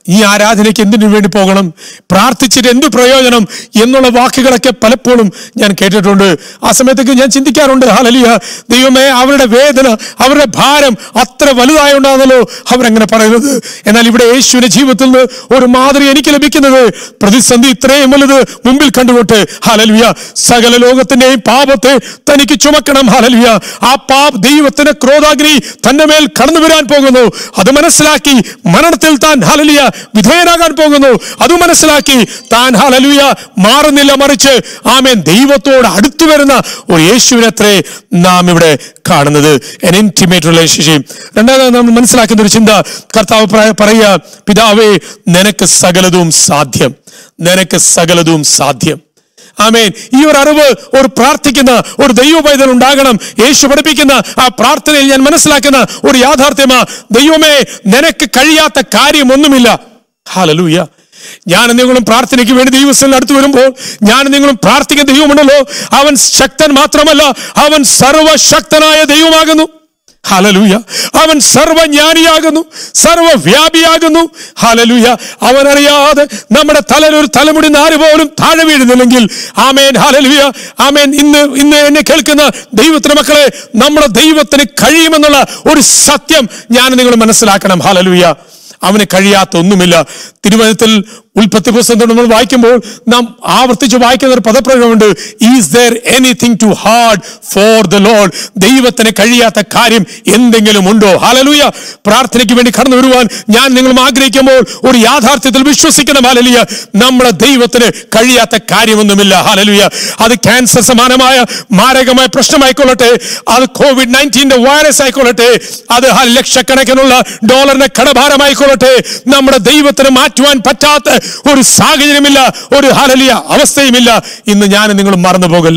ഈ ആരാധനയ്ക്ക് എന്തിനു വേണ്ടി പോകണം പ്രാർത്ഥിച്ചിട്ട് എന്ത് പ്രയോജനം എന്നുള്ള വാക്കുകളൊക്കെ പലപ്പോഴും ഞാൻ കേട്ടിട്ടുണ്ട് ആ സമയത്തൊക്കെ ഞാൻ ചിന്തിക്കാറുണ്ട് ഹാലലിയ ദൈവമേ അവരുടെ വേദന അവരുടെ ഭാരം അത്ര വലുതായോണ്ടാണല്ലോ അവരങ്ങനെ പറയുന്നത് എന്നാൽ ഇവിടെ യേശുവിന്റെ ജീവിതത്തിൽ നിന്ന് ഒരു മാതൃക എനിക്ക് ലഭിക്കുന്നത് പ്രതിസന്ധി ഇത്രയും വലുത് മുമ്പിൽ കണ്ടുകൊണ്ട് ഹാലലിയ സകല ലോകത്തിന്റെയും പാപത്തെ തനിക്ക് ചുമക്കണം ഹാലലിയ ആ പാപ ദൈവത്തിന്റെ ക്രോധാഗ്നി തന്റെ മേൽ കടന്നു വരാൻ പോകുന്നു അത് മനസ്സിലാക്കി മരണത്തിൽ താൻ ഹാലലിയ വിധേയനാകാൻ പോകുന്നു അത് മനസ്സിലാക്കി താൻ ഹാലലിയ മാറുന്നില്ല മറിച്ച് ആമേൻ ദൈവത്തോട് അടുത്തു വരുന്ന ഒരു യേശുവിനത്രേ നാം ഇവിടെ കാണുന്നത് എൻ ഇന്റിമേറ്റ് റിലേഷൻഷിപ്പ് രണ്ടാമത് നമ്മൾ മനസ്സിലാക്കുന്ന ഒരു ചിന്ത കർത്താവ് പറ- പറയുക പിതാവേ നിനക്ക് സകലതും സാധ്യം നിനക്ക് സകലതും സാധ്യം ആമേൻ ഈ ഒരു അറിവ് ഒരു പ്രാർത്ഥിക്കുന്ന ഒരു ദൈവ പൈതൽ ഉണ്ടാകണം യേശു പഠിപ്പിക്കുന്ന ആ പ്രാർത്ഥനയിൽ ഞാൻ മനസ്സിലാക്കുന്ന ഒരു യാഥാർത്ഥ്യമാ ദൈവമേ നിനക്ക് കഴിയാത്ത കാര്യമൊന്നുമില്ല ഹാലലൂയ ഞാൻ നിങ്ങളും പ്രാർത്ഥനയ്ക്ക് വേണ്ടി ദൈവസ്ഥലിൽ അടുത്ത് വരുമ്പോൾ ഞാൻ നിങ്ങളും പ്രാർത്ഥിക്കുന്ന ദൈവമുണ്ടല്ലോ അവൻ ശക്തൻ മാത്രമല്ല അവൻ സർവശക്തനായ ദൈവമാകുന്നു ഹലലൂയ അവൻ സർവജ്ഞാനിയാകുന്നു സർവവ്യാപിയാകുന്നു ഹലലൂയ അവൻ അറിയാതെ നമ്മുടെ തലയിൽ ഒരു തലമുടി നാര് പോലും താഴെ വീഴുന്നില്ലെങ്കിൽ ആമേൻ ഹലലൂയ ആമേൻ ഇന്ന് ഇന്ന് എന്നെ കേൾക്കുന്ന ദൈവത്തിന് മക്കളെ നമ്മുടെ ദൈവത്തിന് കഴിയുമെന്നുള്ള ഒരു സത്യം ഞാൻ നിങ്ങൾ മനസ്സിലാക്കണം ഹലലൂയ അവന് കഴിയാത്ത ഒന്നുമില്ല തിരുവനന്തത്തിൽ ഉൽപ്പത്തി പുസ്തകം നമ്മൾ വായിക്കുമ്പോൾ നാം ആവർത്തിച്ച് വായിക്കുന്ന ഒരു പദപ്രയോഗമുണ്ട് is there anything too hard for the Lord ദൈവത്തിന് കഴിയാത്ത കാര്യം എന്തെങ്കിലും ഉണ്ടോ ഹാലലൂയ പ്രാർത്ഥനയ്ക്ക് വേണ്ടി കടന്നു വരുവാൻ ഞാൻ നിങ്ങളും ആഗ്രഹിക്കുമ്പോൾ ഒരു യാഥാർത്ഥ്യത്തിൽ വിശ്വസിക്കണം ഹാലലിയ നമ്മുടെ ദൈവത്തിന് കഴിയാത്ത കാര്യമൊന്നുമില്ല ഹാലലുയ അത് ക്യാൻസർ സമാനമായ മാരകമായ പ്രശ്നമായിക്കൊള്ളട്ടെ അത് കോവിഡ് നയൻറ്റീന്റെ വൈറസ് ആയിക്കൊള്ളട്ടെ അത് ഹ- ലക്ഷക്കണക്കിനുള്ള ഡോളറിന്റെ കടഭാരമായിക്കൊള്ളട്ടെ നമ്മുടെ ദൈവത്തിന് മാറ്റുവാൻ പറ്റാത്ത ഒരു സാഹചര്യമില്ല ഒരു ഹലലിയ അവസ്ഥയുമില്ല ഇന്ന് ഞാൻ നിങ്ങൾ മറന്നു പോകല്ലോ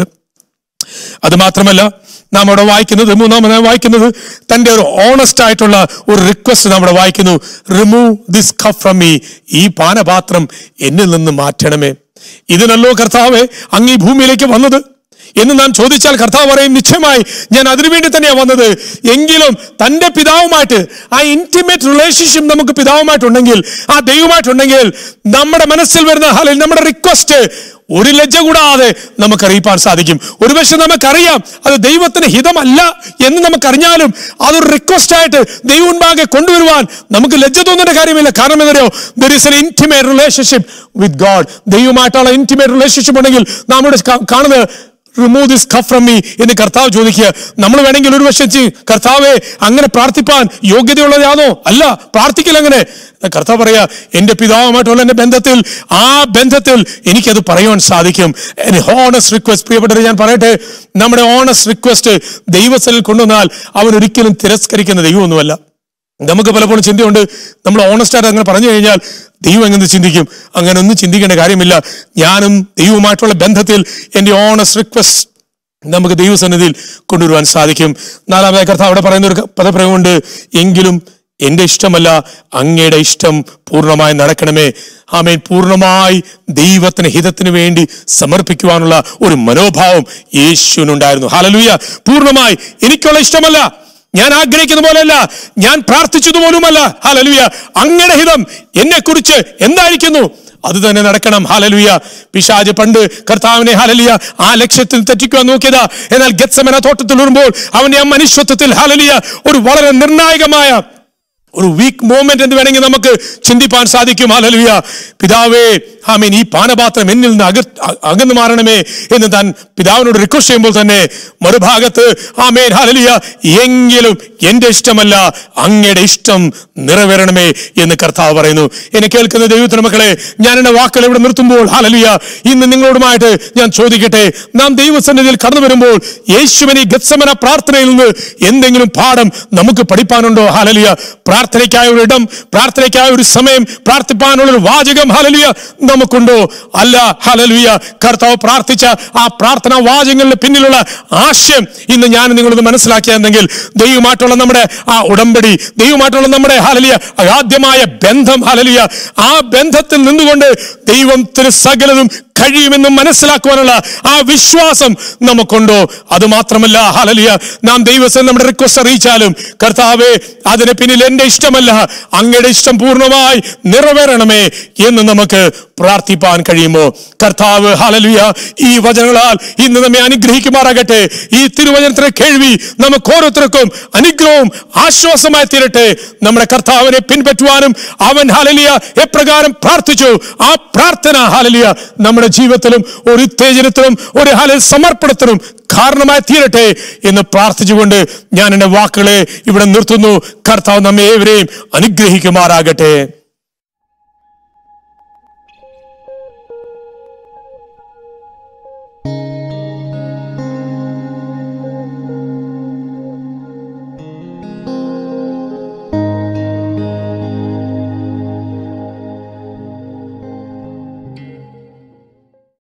അത് മാത്രമല്ല നാം അവിടെ വായിക്കുന്നത് മൂന്നാമതായി വായിക്കുന്നത് തന്റെ ഒരു ഓണസ്റ്റ് ആയിട്ടുള്ള ഒരു റിക്വസ്റ്റ് നാം അവിടെ വായിക്കുന്നു remove this cup from me ഈ പാനപാത്രം എന്നിൽ നിന്ന് മാറ്റണമേ ഇതിനല്ലോ കർത്താവെ അങ്ങ് ഈ ഭൂമിയിലേക്ക് വന്നത് എന്ന് നാം ചോദിച്ചാൽ കർത്താവ് പറയും നിശ്ചയമായി ഞാൻ അതിനുവേണ്ടി തന്നെയാണ് വന്നത് എങ്കിലും തന്റെ പിതാവുമായിട്ട് ആ ഇന്റിമേറ്റ് റിലേഷൻഷിപ്പ് നമുക്ക് പിതാവുമായിട്ടുണ്ടെങ്കിൽ ആ ദൈവമായിട്ടുണ്ടെങ്കിൽ നമ്മുടെ മനസ്സിൽ വരുന്ന ഹാലിൽ നമ്മുടെ റിക്വസ്റ്റ് ഒരു ലജ്ജ കൂടാതെ നമുക്ക് അറിയിപ്പാൻ സാധിക്കും ഒരുപക്ഷെ നമുക്കറിയാം അത് ദൈവത്തിന് ഹിതമല്ല എന്ന് നമുക്കറിഞ്ഞാലും അതൊരു റിക്വസ്റ്റ് ആയിട്ട് ദൈവം മുൻപാകെ കൊണ്ടുവരുവാൻ നമുക്ക് ലജ്ജ തോന്നേണ്ട കാര്യമില്ല കാരണം എന്തറിയോ there is an intimate relationship with God ദൈവമായിട്ടുള്ള ഇന്റിമേറ്റ് റിലേഷൻഷിപ്പ് ഉണ്ടെങ്കിൽ നാം ഇവിടെ കാ- കാണുന്നത് remove this cup from me എന്ന് കർത്താവ് ചോദിക്കുക നമ്മൾ വേണമെങ്കിൽ ഒരു വശം ചെയ്യും കർത്താവെ അങ്ങനെ പ്രാർത്ഥിപ്പാൻ യോഗ്യതയുള്ളതാണോ അല്ല പ്രാർത്ഥിക്കില്ല അങ്ങനെ കർത്താവ് പറയാ എന്റെ പിതാവുമായിട്ടുള്ള എന്റെ ബന്ധത്തിൽ ആ ബന്ധത്തിൽ എനിക്കത് പറയുവാൻ സാധിക്കും ഹോണസ് റിക്വസ്റ്റ് പ്രിയപ്പെട്ടവരെ ഞാൻ പറയട്ടെ നമ്മുടെ ഓണസ്റ്റ് റിക്വസ്റ്റ് ദൈവസ്ഥലിൽ കൊണ്ടുവന്നാൽ അവൻ ഒരിക്കലും തിരസ്കരിക്കുന്ന ദൈവമൊന്നുമല്ല നമുക്ക് പലപ്പോഴും ചിന്തയുണ്ട് നമ്മൾ ഓണസ്റ്റായിട്ട് അങ്ങനെ പറഞ്ഞു കഴിഞ്ഞാൽ ദൈവം എങ്ങനെ ചിന്തിക്കും അങ്ങനെ ഒന്നും ചിന്തിക്കേണ്ട കാര്യമില്ല ഞാനും ദൈവവുമായിട്ടുള്ള ബന്ധത്തിൽ എൻ്റെ ഓണസ്റ്റ് റിക്വസ്റ്റ് നമുക്ക് ദൈവസന്നിധിയിൽ കൊണ്ടുവരുവാൻ സാധിക്കും നാലാമതായി കർത്താവ് അവിടെ പറയുന്ന ഒരു പദപ്രയോഗമുണ്ട് എങ്കിലും എൻ്റെ ഇഷ്ടമല്ല അങ്ങയുടെ ഇഷ്ടം പൂർണ്ണമായി നടക്കണമേ ആമേൻ പൂർണ്ണമായി ദൈവത്തിന് ഹിതത്തിന് വേണ്ടി സമർപ്പിക്കുവാനുള്ള ഒരു മനോഭാവം യേശുവിനുണ്ടായിരുന്നു ഹാലലൂയ പൂർണ്ണമായി എനിക്കുള്ള ഇഷ്ടമല്ല ഞാൻ ആഗ്രഹിക്കുന്ന പോലെയല്ല ഞാൻ പ്രാർത്ഥിച്ചതുപോലുമല്ല ഹാലലുയ അങ്ങയുടെ ഹിതം എന്നെ കുറിച്ച് എന്തായിരിക്കുന്നു അത് തന്നെ നടക്കണം ഹാലലുയ പിശാജ് പണ്ട് കർത്താവിനെ ഹാലലിയ ആ ലക്ഷ്യത്തിൽ തെറ്റിക്കുവാൻ നോക്കിയതാ എന്നാൽ ഗത്സമന തോട്ടത്തിൽ വരുമ്പോൾ അവന്റെ ആ മനുഷ്യത്വത്തിൽ ഹാലലിയ ഒരു വളരെ നിർണായകമായ ഒരു വീക്ക് മൂമെന്റ് എന്ന് വേണമെങ്കിൽ നമുക്ക് ചിന്തിപ്പാൻ സാധിക്കും ഹാലലുയ പിതാവേ ആമീൻ ഈ പാനപാത്രം എന്നിൽ നിന്ന് അക അകന്നു മാറണമേ എന്ന് താൻ പിതാവിനോട് റിക്വസ്റ്റ് ചെയ്യുമ്പോൾ തന്നെ മറുഭാഗത്ത് ആമേൻ ഹാലലിയ എങ്കിലും എന്റെ ഇഷ്ടമല്ല അങ്ങയുടെ ഇഷ്ടം നിറവേറണമേ എന്ന് കർത്താവ് പറയുന്നു എന്നെ കേൾക്കുന്ന ദൈവത്തിന് മക്കളെ ഞാൻ എന്റെ വാക്കുകൾ ഇവിടെ നിർത്തുമ്പോൾ ഹാലലിയ ഇന്ന് നിങ്ങളോടുമായിട്ട് ഞാൻ ചോദിക്കട്ടെ നാം ദൈവസന്നിധിയിൽ കടന്നു വരുമ്പോൾ യേശുവിനെ ഗത്സമന പ്രാർത്ഥനയിൽ നിന്ന് എന്തെങ്കിലും പാഠം നമുക്ക് പഠിപ്പാനുണ്ടോ ഹാലലിയ പ്രാർത്ഥനയ്ക്കായ ഒരു ഇടം പ്രാർത്ഥനയ്ക്കായ ഒരു സമയം പ്രാർത്ഥിപ്പാനുള്ള ഒരു വാചകം ഹലലിയ നമുക്കുണ്ടോ അല്ല ഹലലുയ കർത്താവ് പ്രാർത്ഥിച്ച ആ പ്രാർത്ഥനാ വാചകങ്ങളുടെ പിന്നിലുള്ള ആശയം ഇന്ന് ഞാൻ നിങ്ങളൊന്ന് മനസ്സിലാക്കിയെങ്കിൽ ദൈവമായിട്ടുള്ള നമ്മുടെ ആ ഉടമ്പടി ദൈവമായിട്ടുള്ള നമ്മുടെ ഹലലിയ അഗാധ്യമായ ബന്ധം ഹലലിയ ആ ബന്ധത്തിൽ നിന്നുകൊണ്ട് ദൈവത്തിന് സകലതും കഴിയുമെന്ന് മനസ്സിലാക്കുവാനുള്ള ആ വിശ്വാസം നമുക്കുണ്ടോ അത് മാത്രമല്ല ഹലലിയ നാം ദൈവത്തെ നമ്മുടെ റിക്വസ്റ്റ് അറിയിച്ചാലും കർത്താവെ അതിന് പിന്നിൽ എന്റെ ഇഷ്ടമല്ല അങ്ങയുടെ ഇഷ്ടം പൂർണ്ണമായി നിറവേറണമേ എന്ന് നമുക്ക് പ്രാർത്ഥിപ്പാൻ കഴിയുമോ കർത്താവ് ഹലലുയ ഈ വചനങ്ങളാൽ ഇന്ന് നമ്മെ അനുഗ്രഹിക്കുമാറാകട്ടെ ഈ തിരുവചനത്തിലെ കേൾവി നമുക്ക് ഓരോരുത്തർക്കും അനുഗ്രഹവും ആശ്വാസമായി തീരട്ടെ നമ്മുടെ കർത്താവിനെ പിൻപറ്റുവാനും അവൻ ഹലലിയ എപ്രകാരം പ്രാർത്ഥിച്ചു ആ പ്രാർത്ഥന ഹലലിയ നമ്മുടെ ജീവിതത്തിലും ഒരു ഉത്തേജനത്തിലും ഒരു ഹല സമർപ്പണത്തിനും കാരണമായി തീരട്ടെ എന്ന് പ്രാർത്ഥിച്ചുകൊണ്ട് ഞാൻ എൻ്റെ വാക്കുകളെ ഇവിടെ നിർത്തുന്നു കർത്താവ് നമ്മെ ഏവരെയും അനുഗ്രഹിക്കുമാറാകട്ടെ